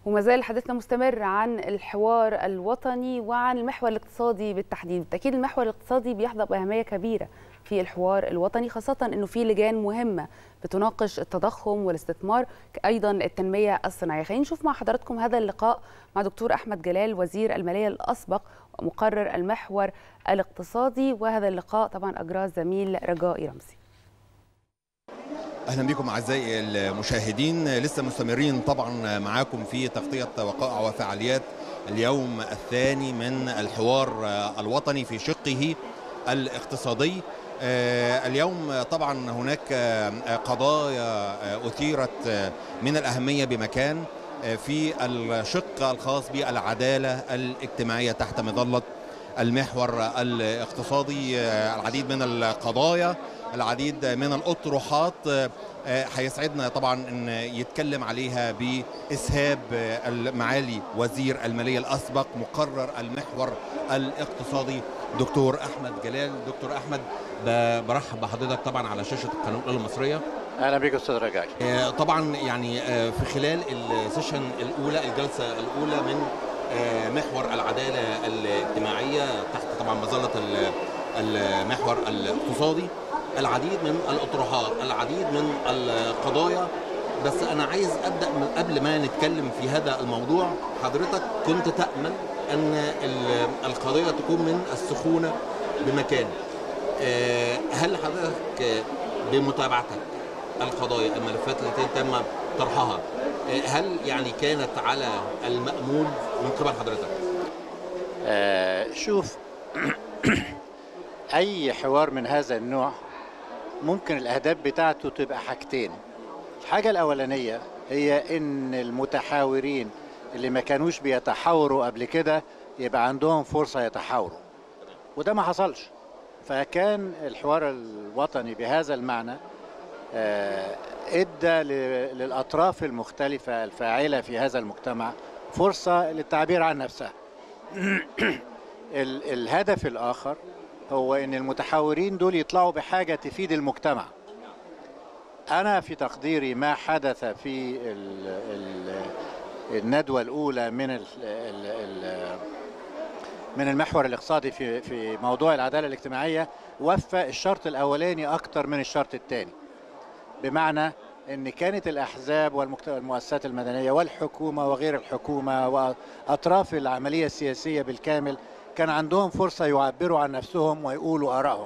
وما زال حديثنا مستمر عن الحوار الوطني وعن المحور الاقتصادي بالتحديد بالتاكيد المحور الاقتصادي بيحظى باهميه كبيره في الحوار الوطني خاصه انه في لجان مهمه بتناقش التضخم والاستثمار ايضا التنميه الصناعيه خلينا نشوف مع حضراتكم هذا اللقاء مع دكتور احمد جلال وزير الماليه الاسبق ومقرر المحور الاقتصادي وهذا اللقاء طبعا اجراه الزميل رجاء رمزي اهلا بكم اعزائي المشاهدين لسه مستمرين طبعا معاكم في تغطيه وقائع وفعاليات اليوم الثاني من الحوار الوطني في شقه الاقتصادي اليوم طبعا هناك قضايا اثيرت من الاهميه بمكان في الشق الخاص بالعداله الاجتماعيه تحت مظله المحور الاقتصادي العديد من القضايا العديد من الاطروحات هيسعدنا طبعا ان يتكلم عليها باسهاب المعالي وزير الماليه الاسبق مقرر المحور الاقتصادي دكتور احمد جلال دكتور احمد برحب بحضرتك طبعا على شاشه القناه الاولى المصريه اهلا بك استاذ رجاء طبعا يعني في خلال السيشن الاولى الجلسه الاولى من محور العداله الاجتماعيه تحت طبعا مظله المحور الاقتصادي العديد من الاطروحات العديد من القضايا بس انا عايز ابدا من قبل ما نتكلم في هذا الموضوع حضرتك كنت تامل ان القضيه تكون من السخونه بمكان هل حضرتك بمتابعتك القضايا الملفات التي تم طرحها هل يعني كانت على المأمول من قبل حضرتك؟ آه شوف أي حوار من هذا النوع ممكن الأهداف بتاعته تبقى حاجتين الحاجة الأولانية هي إن المتحاورين اللي ما كانوش بيتحاوروا قبل كده يبقى عندهم فرصة يتحاوروا وده ما حصلش فكان الحوار الوطني بهذا المعنى آه ادى للاطراف المختلفه الفاعله في هذا المجتمع فرصه للتعبير عن نفسها. الهدف الاخر هو ان المتحاورين دول يطلعوا بحاجه تفيد المجتمع. انا في تقديري ما حدث في ال ال الندوه الاولى من ال ال من المحور الاقتصادي في في موضوع العداله الاجتماعيه وفى الشرط الاولاني اكتر من الشرط الثاني. بمعنى ان كانت الاحزاب والمؤسسات المدنيه والحكومه وغير الحكومه واطراف العمليه السياسيه بالكامل كان عندهم فرصه يعبروا عن نفسهم ويقولوا ارائهم.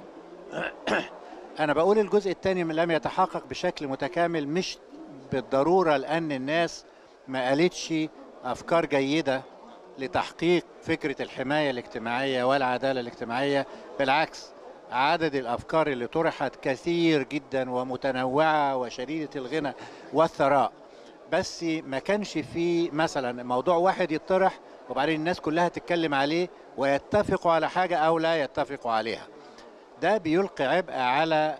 انا بقول الجزء الثاني لم يتحقق بشكل متكامل مش بالضروره لان الناس ما قالتش افكار جيده لتحقيق فكره الحمايه الاجتماعيه والعداله الاجتماعيه بالعكس عدد الافكار اللي طرحت كثير جدا ومتنوعه وشديده الغنى والثراء بس ما كانش في مثلا موضوع واحد يطرح وبعدين الناس كلها تتكلم عليه ويتفقوا على حاجه او لا يتفقوا عليها ده بيلقي عبء على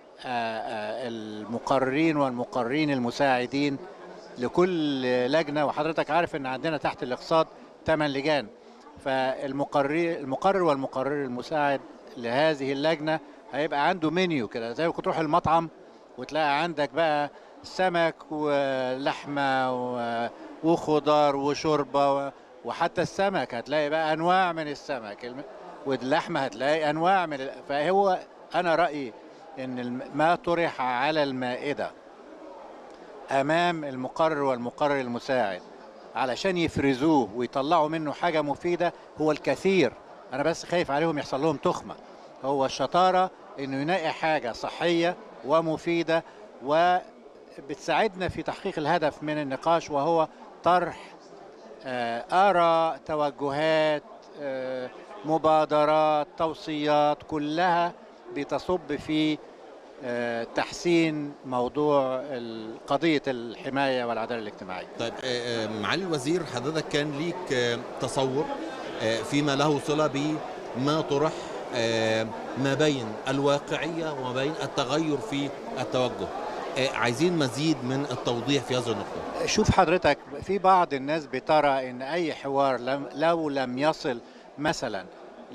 المقررين والمقررين المساعدين لكل لجنه وحضرتك عارف ان عندنا تحت الاقتصاد ثمان لجان فالمقرر المقرر والمقرر المساعد لهذه اللجنه هيبقى عنده منيو كده زي ما كنت تروح المطعم وتلاقي عندك بقى سمك ولحمه وخضار وشوربه وحتى السمك هتلاقي بقى انواع من السمك واللحمه هتلاقي انواع من فهو انا رايي ان ما طرح على المائده امام المقرر والمقرر المساعد علشان يفرزوه ويطلعوا منه حاجه مفيده هو الكثير انا بس خايف عليهم يحصل لهم تخمه هو الشطاره انه ينقي حاجه صحيه ومفيده وبتساعدنا في تحقيق الهدف من النقاش وهو طرح اراء توجهات مبادرات توصيات كلها بتصب في تحسين موضوع قضيه الحمايه والعداله الاجتماعيه. طيب معالي الوزير حضرتك كان ليك تصور فيما له صله بما طرح ما بين الواقعيه وما بين التغير في التوجه. عايزين مزيد من التوضيح في هذه النقطه. شوف حضرتك في بعض الناس بترى ان اي حوار لم لو لم يصل مثلا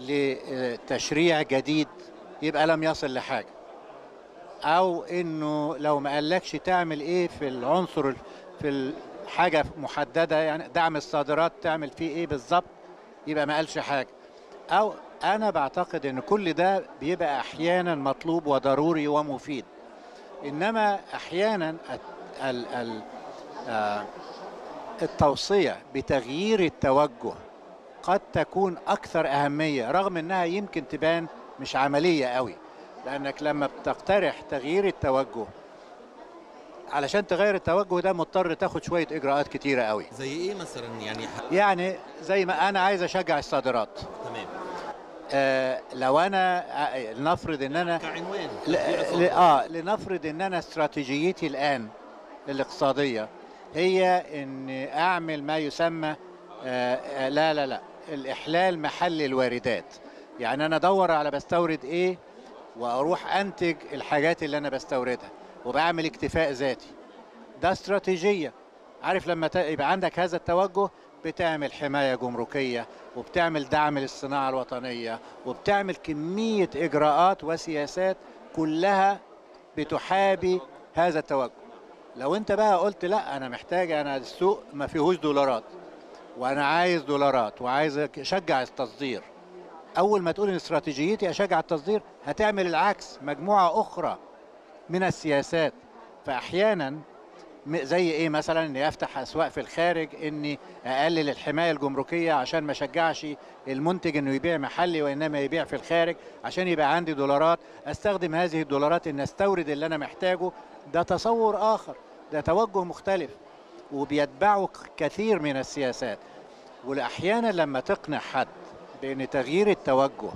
لتشريع جديد يبقى لم يصل لحاجه. او انه لو ما قالكش تعمل ايه في العنصر في حاجه محدده يعني دعم الصادرات تعمل فيه ايه بالظبط يبقى ما قالش حاجه او انا بعتقد ان كل ده بيبقى احيانا مطلوب وضروري ومفيد انما احيانا ال- ال- ال- آه، التوصيه بتغيير التوجه قد تكون اكثر اهميه رغم انها يمكن تبان مش عمليه قوي لانك لما بتقترح تغيير التوجه علشان تغير التوجه ده مضطر تاخد شويه اجراءات كتيره قوي زي ايه مثلا يعني ح- يعني زي ما انا عايز اشجع الصادرات تمام آه لو انا آه، لنفرض ان انا كعنوان ل... تغيير ل... الصوت. اه لنفرض ان انا استراتيجيتي الان الاقتصاديه هي ان اعمل ما يسمى آه آه، لا لا لا الاحلال محل الواردات يعني انا ادور على بستورد ايه واروح انتج الحاجات اللي انا بستوردها وبعمل اكتفاء ذاتي ده استراتيجيه عارف لما ت- يبقى عندك هذا التوجه بتعمل حمايه جمركيه وبتعمل دعم للصناعه الوطنيه وبتعمل كميه اجراءات وسياسات كلها بتحابي هذا التوجه لو انت بقى قلت لا انا محتاج انا السوق ما فيهوش دولارات وانا عايز دولارات وعايز اشجع التصدير اول ما تقول ان استراتيجيتي اشجع التصدير هتعمل العكس مجموعه اخرى من السياسات فاحيانا م- زي ايه مثلا اني افتح اسواق في الخارج اني اقلل الحمايه الجمركيه عشان ما اشجعش المنتج انه يبيع محلي وانما يبيع في الخارج عشان يبقى عندي دولارات استخدم هذه الدولارات ان استورد اللي انا محتاجه ده تصور اخر ده توجه مختلف وبيتبعه ك- كثير من السياسات واحيانا لما تقنع حد بان تغيير التوجه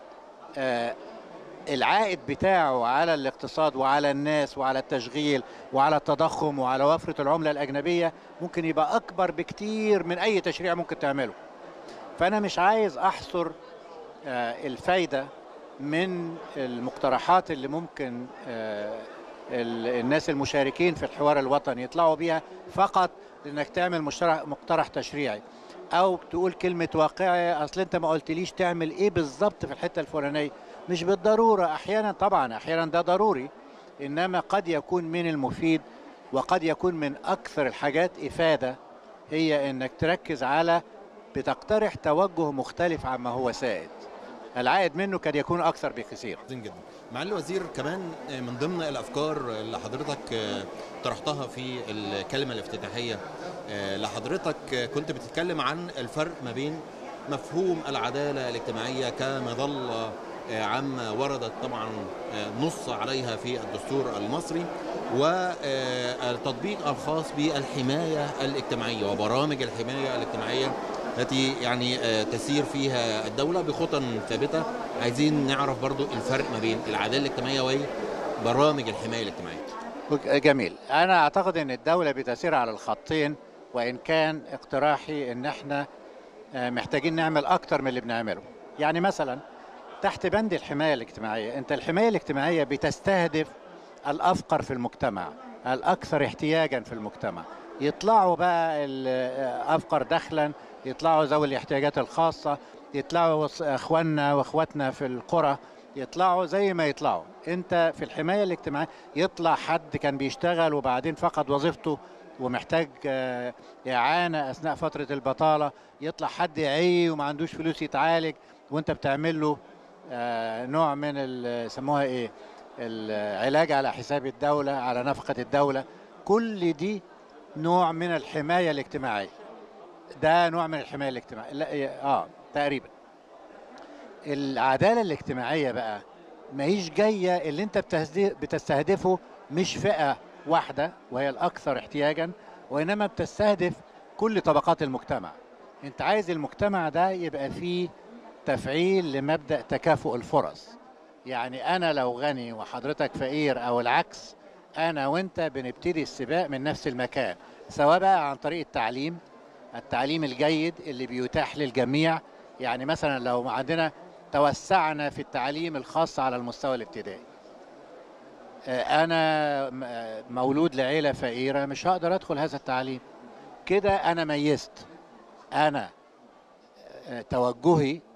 آه العائد بتاعه على الاقتصاد وعلى الناس وعلى التشغيل وعلى التضخم وعلى وفرة العملة الأجنبية ممكن يبقى أكبر بكتير من أي تشريع ممكن تعمله فأنا مش عايز أحصر آه، الفايدة من المقترحات اللي ممكن آه، ال- الناس المشاركين في الحوار الوطني يطلعوا بيها فقط لانك تعمل مشترك مقترح تشريعي او تقول كلمه واقعي اصل انت ما قلتليش تعمل ايه بالظبط في الحته الفلانيه مش بالضروره احيانا طبعا احيانا ده ضروري انما قد يكون من المفيد وقد يكون من اكثر الحاجات افاده هي انك تركز على بتقترح توجه مختلف عما هو سائد العائد منه قد يكون اكثر بكثير عظيم جدا معالي الوزير كمان من ضمن الافكار اللي حضرتك طرحتها في الكلمه الافتتاحيه لحضرتك كنت بتتكلم عن الفرق ما بين مفهوم العداله الاجتماعيه كمظله عامه وردت طبعا نص عليها في الدستور المصري والتطبيق الخاص بالحمايه الاجتماعيه وبرامج الحمايه الاجتماعيه التي يعني تسير فيها الدولة بخطى ثابتة عايزين نعرف برضو الفرق ما بين العدالة الاجتماعية وبرامج الحماية الاجتماعية جميل أنا أعتقد أن الدولة بتسير على الخطين وإن كان اقتراحي أن احنا محتاجين نعمل أكتر من اللي بنعمله يعني مثلا تحت بند الحماية الاجتماعية أنت الحماية الاجتماعية بتستهدف الأفقر في المجتمع الأكثر احتياجا في المجتمع يطلعوا بقى الأفقر دخلا يطلعوا ذوي الاحتياجات الخاصة يطلعوا اخواننا واخواتنا في القرى يطلعوا زي ما يطلعوا انت في الحماية الاجتماعية يطلع حد كان بيشتغل وبعدين فقد وظيفته ومحتاج إعانة أثناء فترة البطالة يطلع حد يعي وما عندوش فلوس يتعالج وانت بتعمل له نوع من يسموها ايه العلاج على حساب الدولة على نفقة الدولة كل دي نوع من الحماية الاجتماعية ده نوع من الحمايه الاجتماعيه لا اه تقريبا العداله الاجتماعيه بقى ما هيش جايه اللي انت بتستهدفه مش فئه واحده وهي الاكثر احتياجا وانما بتستهدف كل طبقات المجتمع انت عايز المجتمع ده يبقى فيه تفعيل لمبدا تكافؤ الفرص يعني انا لو غني وحضرتك فقير او العكس انا وانت بنبتدي السباق من نفس المكان سواء بقى عن طريق التعليم التعليم الجيد اللي بيتاح للجميع يعني مثلا لو عندنا توسعنا في التعليم الخاص على المستوى الابتدائي انا مولود لعيله فقيره مش هقدر ادخل هذا التعليم كده انا ميزت انا توجهي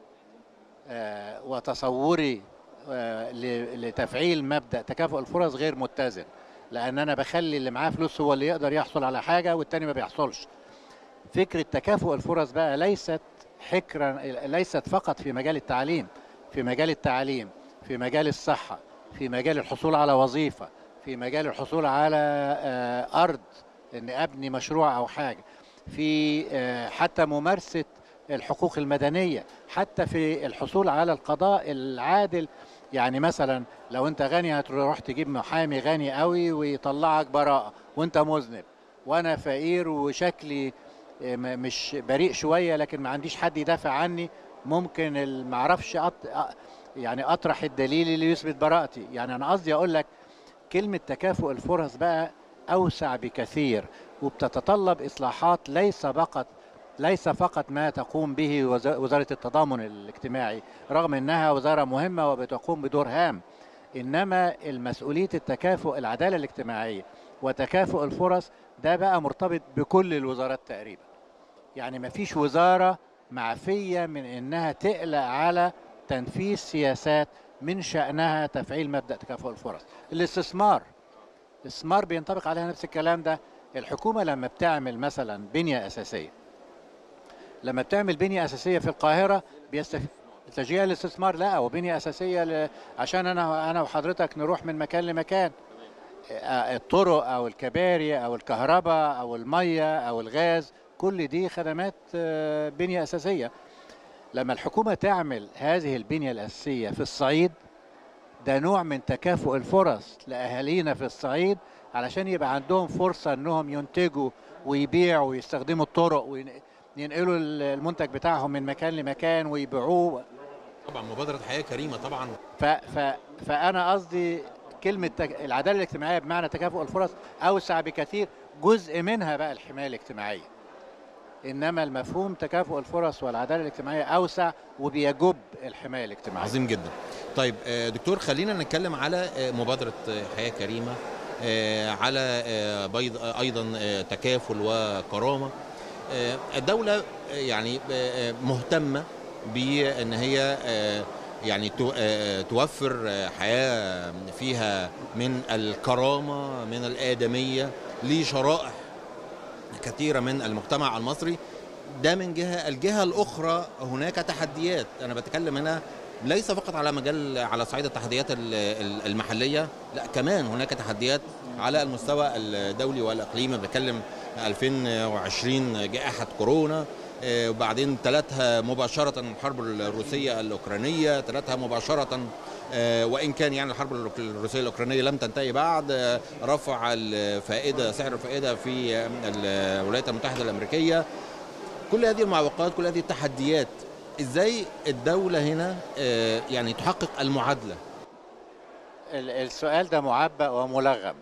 وتصوري لتفعيل مبدا تكافؤ الفرص غير متزن لان انا بخلي اللي معاه فلوس هو اللي يقدر يحصل على حاجه والتاني ما بيحصلش فكره تكافؤ الفرص بقى ليست حكرا ليست فقط في مجال التعليم في مجال التعليم في مجال الصحه في مجال الحصول على وظيفه في مجال الحصول على آه، ارض ان ابني مشروع او حاجه في آه، حتى ممارسه الحقوق المدنيه حتى في الحصول على القضاء العادل يعني مثلا لو انت غني هتروح تجيب محامي غني قوي ويطلعك براءه وانت مذنب وانا فقير وشكلي آه، م- مش بريء شويه لكن ما عنديش حد يدافع عني ممكن ال- ما اعرفش أط... أ- يعني اطرح الدليل اللي يثبت براءتي يعني انا قصدي اقول لك كلمه تكافؤ الفرص بقى اوسع بكثير وبتتطلب اصلاحات ليس فقط ليس فقط ما تقوم به وز- وزاره التضامن الاجتماعي رغم انها وزاره مهمه وبتقوم بدور هام انما المسؤوليه التكافؤ العداله الاجتماعيه وتكافؤ الفرص ده بقى مرتبط بكل الوزارات تقريبا يعني ما فيش وزاره معفيه من انها تقلق على تنفيذ سياسات من شانها تفعيل مبدا تكافؤ الفرص الاستثمار الاستثمار بينطبق عليها نفس الكلام ده الحكومه لما بتعمل مثلا بنيه اساسيه لما بتعمل بنيه اساسيه في القاهره بيستف... تشجيع الاستثمار لا وبنيه اساسيه ل... عشان انا انا وحضرتك نروح من مكان لمكان آه، الطرق او الكباري او الكهرباء او الميه او الغاز كل دي خدمات آه، بنيه اساسيه لما الحكومه تعمل هذه البنيه الاساسيه في الصعيد ده نوع من تكافؤ الفرص لاهالينا في الصعيد علشان يبقى عندهم فرصه انهم ينتجوا ويبيعوا ويستخدموا الطرق وينقلوا المنتج بتاعهم من مكان لمكان ويبيعوه طبعا مبادره حياه كريمه طبعا ف ف فانا قصدي كلمه تك... العداله الاجتماعيه بمعنى تكافؤ الفرص اوسع بكثير جزء منها بقى الحمايه الاجتماعيه انما المفهوم تكافؤ الفرص والعداله الاجتماعيه اوسع وبيجب الحمايه الاجتماعيه عظيم جدا طيب آه، دكتور خلينا نتكلم على آه، مبادره آه، حياه كريمه آه، على آه، بيض آه، ايضا آه، تكافل وكرامه آه، الدوله آه، يعني آه، مهتمه بان هي آه، يعني تو- آه، توفر آه، حياه فيها من الكرامه من الادميه لشرائح كثيره من المجتمع المصري ده من جهه الجهه الاخرى هناك تحديات انا بتكلم هنا ليس فقط على مجال على صعيد التحديات ال- ال- المحليه لا كمان هناك تحديات على المستوى الدولي والاقليمي بتكلم 2020 جائحه كورونا آه، وبعدين تلاتها مباشرة الحرب الروسية الأوكرانية تلاتها مباشرة آه، وإن كان يعني الحرب الروك- الروسية الأوكرانية لم تنتهي بعد آه، رفع الفائدة سعر الفائدة في آه، الولايات المتحدة الأمريكية كل هذه المعوقات كل هذه التحديات ازاي الدولة هنا آه، يعني تحقق المعادلة ال- السؤال ده معبأ وملغم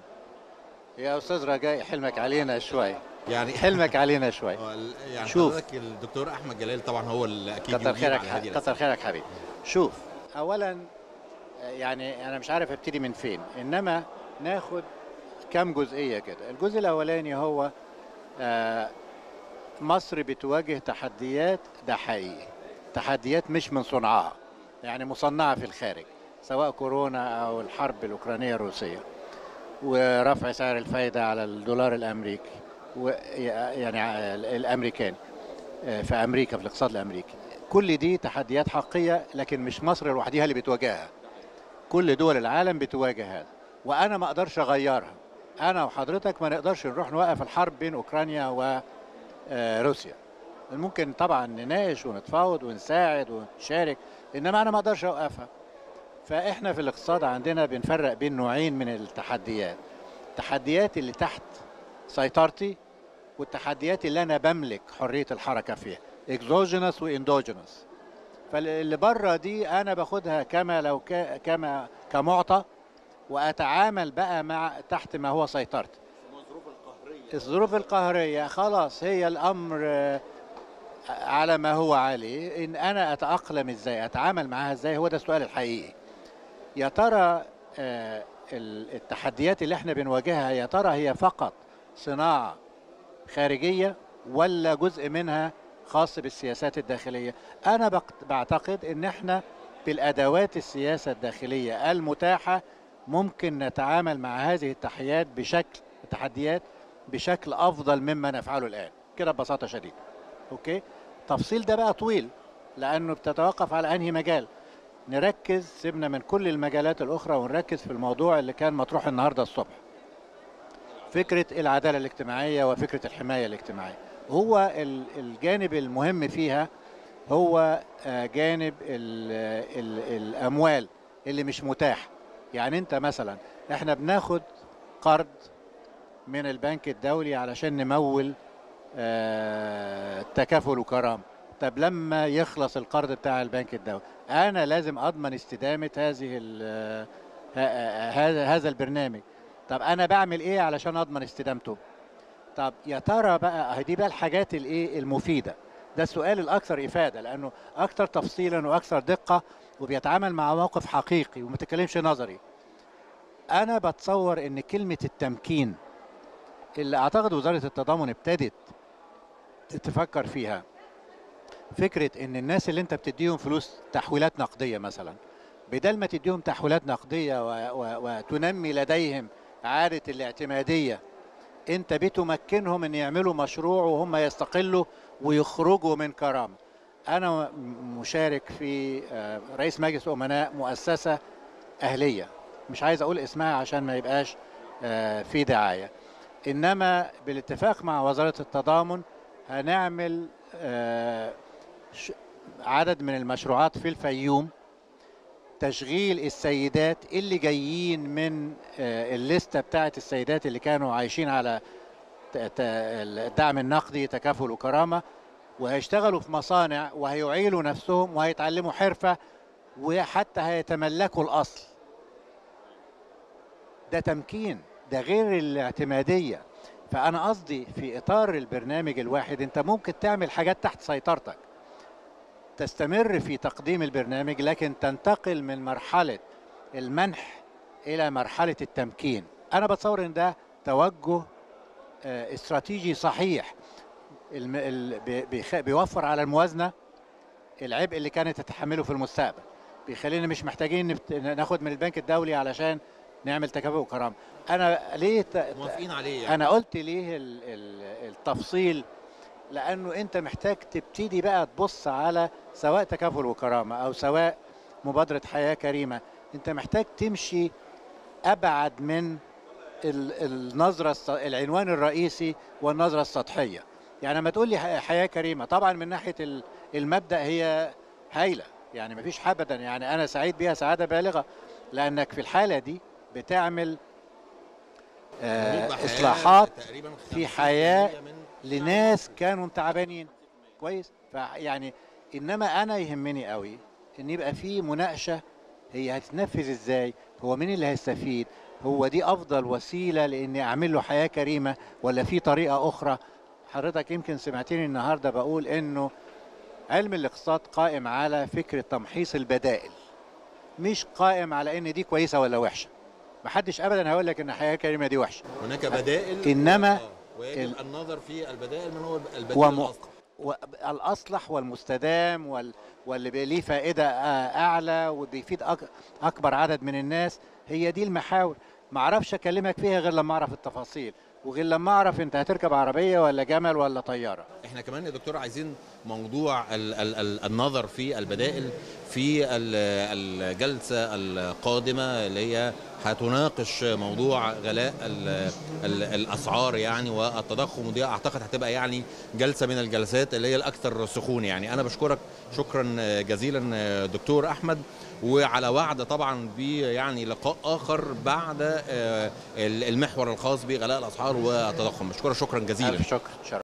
يا استاذ رجاء حلمك علينا شوي يعني حلمك علينا شوي يعني شوف. حضرتك الدكتور احمد جلال طبعا هو اللي اكيد كتر يجيب خيرك على هذه كتر الأسئلة. خيرك حبيبي شوف اولا يعني انا مش عارف ابتدي من فين انما ناخد كم جزئيه كده الجزء الاولاني هو آه، مصر بتواجه تحديات ده حقيقي تحديات مش من صنعها يعني مصنعه في الخارج سواء كورونا او الحرب الاوكرانيه الروسيه ورفع سعر الفايده على الدولار الامريكي و- يعني الامريكاني آه، في امريكا في الاقتصاد الامريكي كل دي تحديات حقيقيه لكن مش مصر لوحدها اللي بتواجهها كل دول العالم بتواجه هذا وانا ما اقدرش اغيرها انا وحضرتك ما نقدرش نروح نوقف الحرب بين اوكرانيا وروسيا ممكن طبعا نناقش ونتفاوض ونساعد ونشارك انما انا ما اقدرش اوقفها فاحنا في الاقتصاد عندنا بنفرق بين نوعين من التحديات التحديات اللي تحت سيطرتي والتحديات اللي انا بملك حريه الحركه فيها اكزوجينس واندوجينس فاللي بره دي انا باخدها كما لو كا كما كمعطى واتعامل بقى مع تحت ما هو سيطرتي الظروف القهريه خلاص هي الامر آه، على ما هو عليه ان انا اتاقلم ازاي اتعامل معاها ازاي هو ده السؤال الحقيقي يا ترى آه، ال- التحديات اللي احنا بنواجهها يا ترى هي فقط صناعه خارجيه ولا جزء منها خاص بالسياسات الداخليه انا بق- بعتقد ان احنا بالادوات السياسه الداخليه المتاحه ممكن نتعامل مع هذه التحديات بشكل التحديات بشكل افضل مما نفعله الان كده ببساطه شديده اوكي التفصيل ده بقى طويل لانه بتتوقف على انهي مجال نركز سيبنا من كل المجالات الاخرى ونركز في الموضوع اللي كان مطروح النهارده الصبح فكره العداله الاجتماعيه وفكره الحمايه الاجتماعيه هو ال- الجانب المهم فيها هو آه، جانب ال ال الاموال اللي مش متاح يعني انت مثلا احنا بناخد قرض من البنك الدولي علشان نمول آه، تكافل وكرامه طب لما يخلص القرض بتاع البنك الدولي انا لازم اضمن استدامه هذه ال- ه- هذا هذا البرنامج طب انا بعمل ايه علشان اضمن استدامته طب يا ترى بقى أهي دي بقى الحاجات الايه المفيده ده السؤال الاكثر افاده لانه اكثر تفصيلا واكثر دقه وبيتعامل مع موقف حقيقي وما تتكلمش نظري انا بتصور ان كلمه التمكين اللي اعتقد وزاره التضامن ابتدت تفكر فيها فكره ان الناس اللي انت بتديهم فلوس تحويلات نقديه مثلا بدل ما تديهم تحويلات نقديه و... و... وتنمي لديهم عاده الاعتماديه انت بتمكنهم ان يعملوا مشروع وهم يستقلوا ويخرجوا من كرامه انا م- مشارك في آه، رئيس مجلس امناء مؤسسه اهليه مش عايز اقول اسمها عشان ما يبقاش آه، في دعايه انما بالاتفاق مع وزاره التضامن هنعمل آه، ش- عدد من المشروعات في الفيوم تشغيل السيدات اللي جايين من آه، الليسته بتاعت السيدات اللي كانوا عايشين على ت- ت- الدعم النقدي تكافل وكرامه وهيشتغلوا في مصانع وهيعيلوا نفسهم وهيتعلموا حرفه وحتى هيتملكوا الاصل ده تمكين ده غير الاعتماديه فانا قصدي في اطار البرنامج الواحد انت ممكن تعمل حاجات تحت سيطرتك تستمر في تقديم البرنامج لكن تنتقل من مرحله المنح الى مرحله التمكين انا بتصور ان ده توجه آه، استراتيجي صحيح الم- ال- بي- بيخ- بيوفر على الموازنه العبء اللي كانت تتحمله في المستقبل بيخلينا مش محتاجين نفت- ناخد من البنك الدولي علشان نعمل تكافؤ وكرامه انا ليه ت- ت- موافقين عليه يعني. انا قلت ليه ال- ال- التفصيل لانه انت محتاج تبتدي بقى تبص على سواء تكافل وكرامه او سواء مبادره حياه كريمه انت محتاج تمشي ابعد من ال- النظره الس- العنوان الرئيسي والنظره السطحيه يعني لما تقول لي ح- حياه كريمه طبعا من ناحيه ال- المبدا هي هايله يعني مفيش ابدا يعني انا سعيد بيها سعاده بالغه لانك في الحاله دي بتعمل آه مطلق حياة اصلاحات تقريبا في 50% حياة من لناس كانوا تعبانين كويس فيعني انما انا يهمني قوي ان يبقى في مناقشه هي هتتنفذ ازاي هو مين اللي هيستفيد هو دي افضل وسيله لاني اعمل له حياه كريمه ولا في طريقه اخرى حضرتك يمكن سمعتني النهارده بقول انه علم الاقتصاد قائم على فكره تمحيص البدائل مش قائم على ان دي كويسه ولا وحشه محدش ابدا هيقول لك ان حياه كريمه دي وحشه هناك بدائل إنما آه، ويجب ال- النظر في البدائل من هو البديل وم- الأصلح والاصلح والمستدام وال... واللي بي- ليه فائده آه، اعلى وبيفيد أك... اكبر عدد من الناس هي دي المحاور ما اعرفش اكلمك فيها غير لما اعرف التفاصيل وغير لما اعرف انت هتركب عربيه ولا جمل ولا طياره احنا كمان يا دكتور عايزين موضوع ال ال ال النظر في البدائل في ال- الجلسه القادمه اللي هي هتناقش موضوع غلاء ال ال الاسعار يعني والتضخم ودي اعتقد هتبقى يعني جلسه من الجلسات اللي هي الاكثر سخونه يعني انا بشكرك شكرا جزيلا دكتور احمد وعلى وعد طبعا ب يعني لقاء اخر بعد آه، المحور الخاص بغلاء الاسعار والتضخم بشكرك شكرا جزيلا ألف شكر شرف